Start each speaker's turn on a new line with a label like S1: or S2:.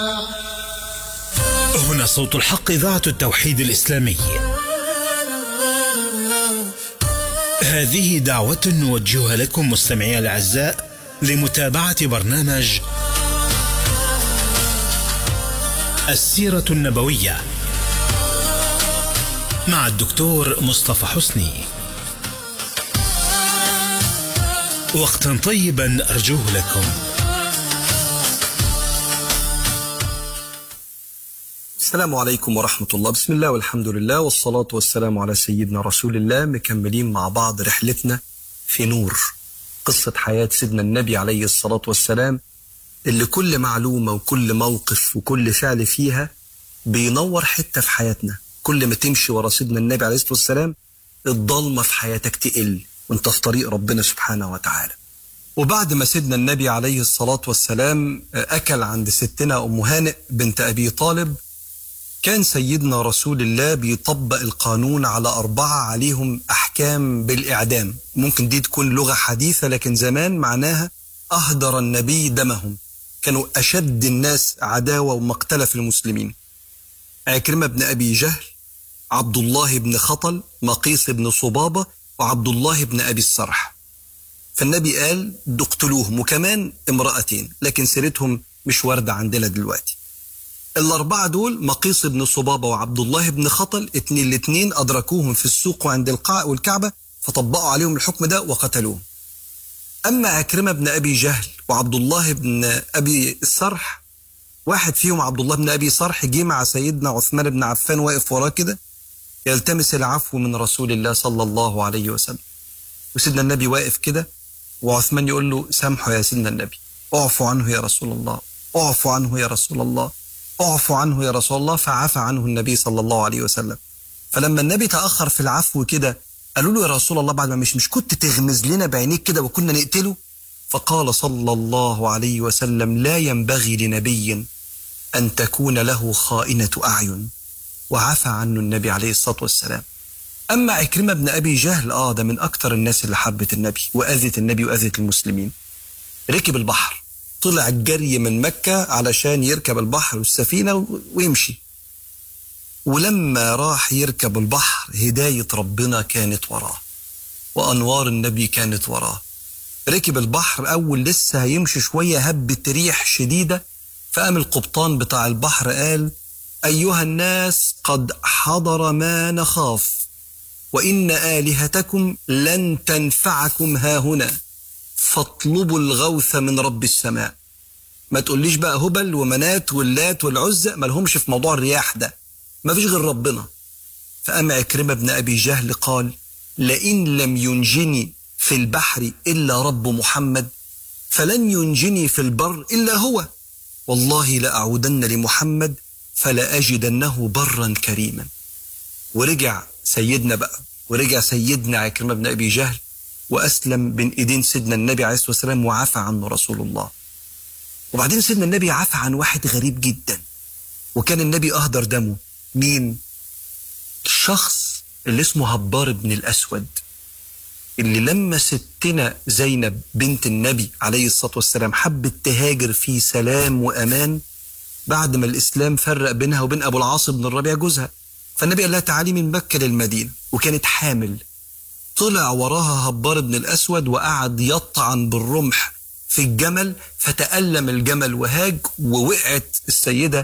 S1: هنا صوت الحق إذاعة التوحيد الإسلامي هذه دعوة نوجهها لكم مستمعي الأعزاء لمتابعة برنامج السيرة النبوية مع الدكتور مصطفى حسني وقتا طيبا أرجوه لكم
S2: السلام عليكم ورحمة الله بسم الله والحمد لله والصلاة والسلام على سيدنا رسول الله مكملين مع بعض رحلتنا في نور قصة حياة سيدنا النبي عليه الصلاة والسلام اللي كل معلومة وكل موقف وكل فعل فيها بينور حتة في حياتنا كل ما تمشي ورا سيدنا النبي عليه الصلاة والسلام الضلمة في حياتك تقل وانت في طريق ربنا سبحانه وتعالى وبعد ما سيدنا النبي عليه الصلاة والسلام أكل عند ستنا أم هانئ بنت أبي طالب كان سيدنا رسول الله بيطبق القانون على أربعة عليهم أحكام بالإعدام ممكن دي تكون لغة حديثة لكن زمان معناها أهدر النبي دمهم كانوا أشد الناس عداوة ومقتلة في المسلمين عكرمة بن أبي جهل عبد الله بن خطل مقيس بن صبابة وعبد الله بن أبي السرح فالنبي قال اقتلوهم وكمان امرأتين لكن سيرتهم مش واردة عندنا دلوقتي الأربعة دول مقيس بن صبابة وعبد الله بن خطل اتنين الاتنين أدركوهم في السوق وعند القاع والكعبة فطبقوا عليهم الحكم ده وقتلوهم أما عكرمة بن أبي جهل وعبد الله بن أبي السرح واحد فيهم عبد الله بن أبي صرح جه مع سيدنا عثمان بن عفان واقف وراه كده يلتمس العفو من رسول الله صلى الله عليه وسلم وسيدنا النبي واقف كده وعثمان يقول له سامحه يا سيدنا النبي اعفو عنه يا رسول الله اعفو عنه يا رسول الله اعفو عنه يا رسول الله فعفى عنه النبي صلى الله عليه وسلم فلما النبي تأخر في العفو كده قالوا له يا رسول الله بعد ما مش مش كنت تغمز لنا بعينيك كده وكنا نقتله فقال صلى الله عليه وسلم لا ينبغي لنبي أن تكون له خائنة أعين وعفى عنه النبي عليه الصلاة والسلام أما عكرمة بن أبي جهل آه ده من أكتر الناس اللي حبت النبي وأذت النبي وأذت المسلمين ركب البحر طلع الجري من مكة علشان يركب البحر والسفينة ويمشي ولما راح يركب البحر هداية ربنا كانت وراه وأنوار النبي كانت وراه ركب البحر أول لسه هيمشي شوية هبت ريح شديدة فقام القبطان بتاع البحر قال أيها الناس قد حضر ما نخاف وإن آلهتكم لن تنفعكم ها هنا فاطلبوا الغوث من رب السماء ما تقوليش بقى هبل ومنات واللات والعزة ما لهمش في موضوع الرياح ده ما فيش غير ربنا فأما عكرمة بن أبي جهل قال لئن لم ينجني في البحر إلا رب محمد فلن ينجني في البر إلا هو والله لأعودن لمحمد فلأجدنه برا كريما ورجع سيدنا بقى ورجع سيدنا عكرمة بن أبي جهل وأسلم بين إيدين سيدنا النبي عليه الصلاة والسلام وعفى عنه رسول الله وبعدين سيدنا النبي عفى عن واحد غريب جدا وكان النبي أهدر دمه مين؟ الشخص اللي اسمه هبار بن الأسود اللي لما ستنا زينب بنت النبي عليه الصلاة والسلام حبت تهاجر في سلام وأمان بعد ما الإسلام فرق بينها وبين أبو العاص بن الربيع جوزها فالنبي قال لها تعالي من مكة للمدينة وكانت حامل طلع وراها هبار بن الأسود وقعد يطعن بالرمح في الجمل فتألم الجمل وهاج ووقعت السيدة